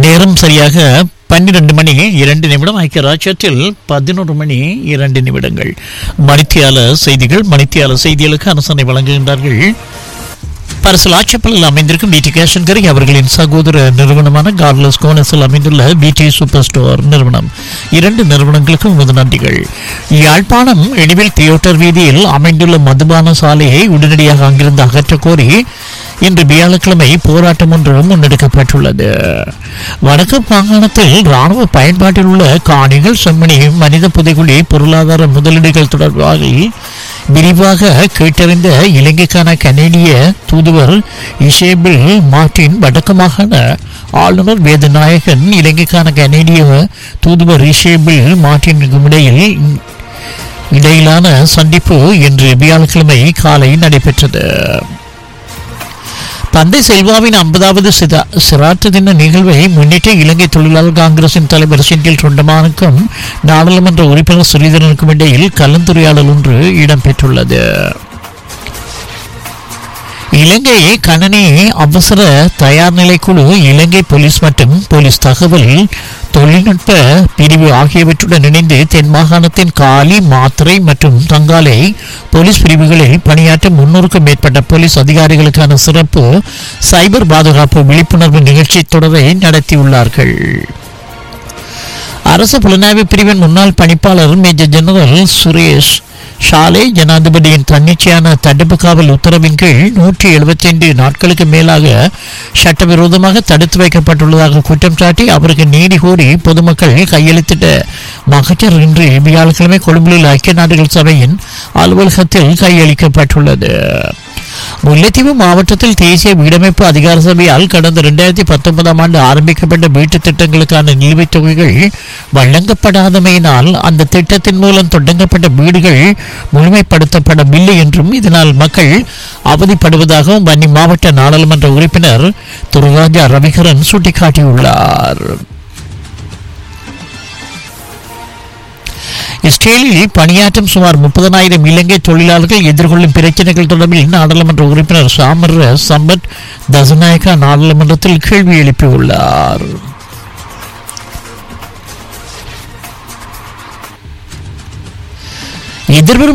நேரம் சரியாக பன்னிரண்டு மணி இரண்டு நிமிடம் ஐக்கிய ராஜ்யத்தில் பதினோரு மணி இரண்டு நிமிடங்கள் மணித்தியால செய்திகள் மணித்தியால செய்திகளுக்கு அனுசரணை வழங்குகின்றார்கள் பரிசல் ஆட்சப்பலில் அமைந்திருக்கும் பிடி கேஷன்கரி அவர்களின் சகோதர நிறுவனமான கார்லஸ் கோனஸில் அமைந்துள்ள பிடி சூப்பர் ஸ்டோர் நிறுவனம் இரண்டு நிறுவனங்களுக்கும் உமது நன்றிகள் யாழ்ப்பாணம் எடிவில் தியோட்டர் வீதியில் அமைந்துள்ள மதுபான சாலையை உடனடியாக அங்கிருந்து அகற்றக் கோரி இன்று வியாழக்கிழமை போராட்டம் ஒன்று முன்னெடுக்கப்பட்டுள்ளது வடக்கு மாகாணத்தில் ராணுவ பயன்பாட்டில் உள்ள காணிகள் செம்மணி மனித புதைகுழி பொருளாதார முதலீடுகள் தொடர்பாக விரிவாக கேட்டறிந்த இலங்கைக்கான கனேடிய தூதுவர் இஷேபிள் மார்டின் வடக்கு மாகாண ஆளுநர் வேதநாயகன் இலங்கைக்கான கனேடிய தூதுவர் இஷேபிள் மார்டினுக்கும் இடையில் இடையிலான சந்திப்பு இன்று வியாழக்கிழமை காலை நடைபெற்றது தந்தை செல்வாவின் ஐம்பதாவது சிராட்டு தின நிகழ்வை முன்னிட்டு இலங்கை தொழிலாளர் காங்கிரசின் தலைவர் செந்தில் தொண்டமானுக்கும் நாடாளுமன்ற உறுப்பினர் ஸ்ரீதரனுக்கும் இடையில் கலந்துரையாடல் ஒன்று இடம்பெற்றுள்ளது இலங்கை கணனி அவசர தயார் நிலை குழு இலங்கை போலீஸ் மற்றும் போலீஸ் தகவல் தொழில்நுட்ப பிரிவு ஆகியவற்றுடன் இணைந்து தென் மாகாணத்தின் காலி மாத்திரை மற்றும் தங்காலை போலீஸ் பிரிவுகளில் பணியாற்றும் முன்னூறுக்கும் மேற்பட்ட போலீஸ் அதிகாரிகளுக்கான சிறப்பு சைபர் பாதுகாப்பு விழிப்புணர்வு நிகழ்ச்சி தொடரை நடத்தியுள்ளார்கள் அரசு புலனாய்வு பிரிவின் முன்னாள் பணிப்பாளர் மேஜர் ஜெனரல் சுரேஷ் ஷாலே ஜனாதிபதியின் தன்னிச்சையான தடுப்பு காவல் உத்தரவின் கீழ் நூற்றி எழுபத்தைந்து நாட்களுக்கு மேலாக சட்டவிரோதமாக தடுத்து வைக்கப்பட்டுள்ளதாக குற்றம் சாட்டி அவருக்கு நீதி கோரி பொதுமக்கள் கையெழுத்திட்ட மகஜர் இன்று வியாழக்கிழமை கொழும்பில் ஐக்கிய நாடுகள் சபையின் அலுவலகத்தில் கையளிக்கப்பட்டுள்ளது முல்லைத்தீவு மாவட்டத்தில் தேசிய வீடமைப்பு அதிகார சபையால் கடந்த இரண்டாயிரத்தி பத்தொன்பதாம் ஆண்டு ஆரம்பிக்கப்பட்ட வீட்டுத் திட்டங்களுக்கான நிலுவைத் தொகைகள் வழங்கப்படாதமையினால் அந்த திட்டத்தின் மூலம் தொடங்கப்பட்ட வீடுகள் முழுமைப்படுத்தப்படவில்லை என்றும் இதனால் மக்கள் அவதிப்படுவதாகவும் வன்னி மாவட்ட நாடாளுமன்ற உறுப்பினர் துருராஜா ரவிகரன் சுட்டிக்காட்டியுள்ளார் இஸ்ரேலில் பணியாற்றும் சுமார் முப்பதனாயிரம் இலங்கை தொழிலாளர்கள் எதிர்கொள்ளும் பிரச்சனைகள் தொடர்பில் நாடாளுமன்ற உறுப்பினர் சாமர் சம்பத் தசநாயக்கா நாடாளுமன்றத்தில் கேள்வி எழுப்பியுள்ளார் எதிர்வரும்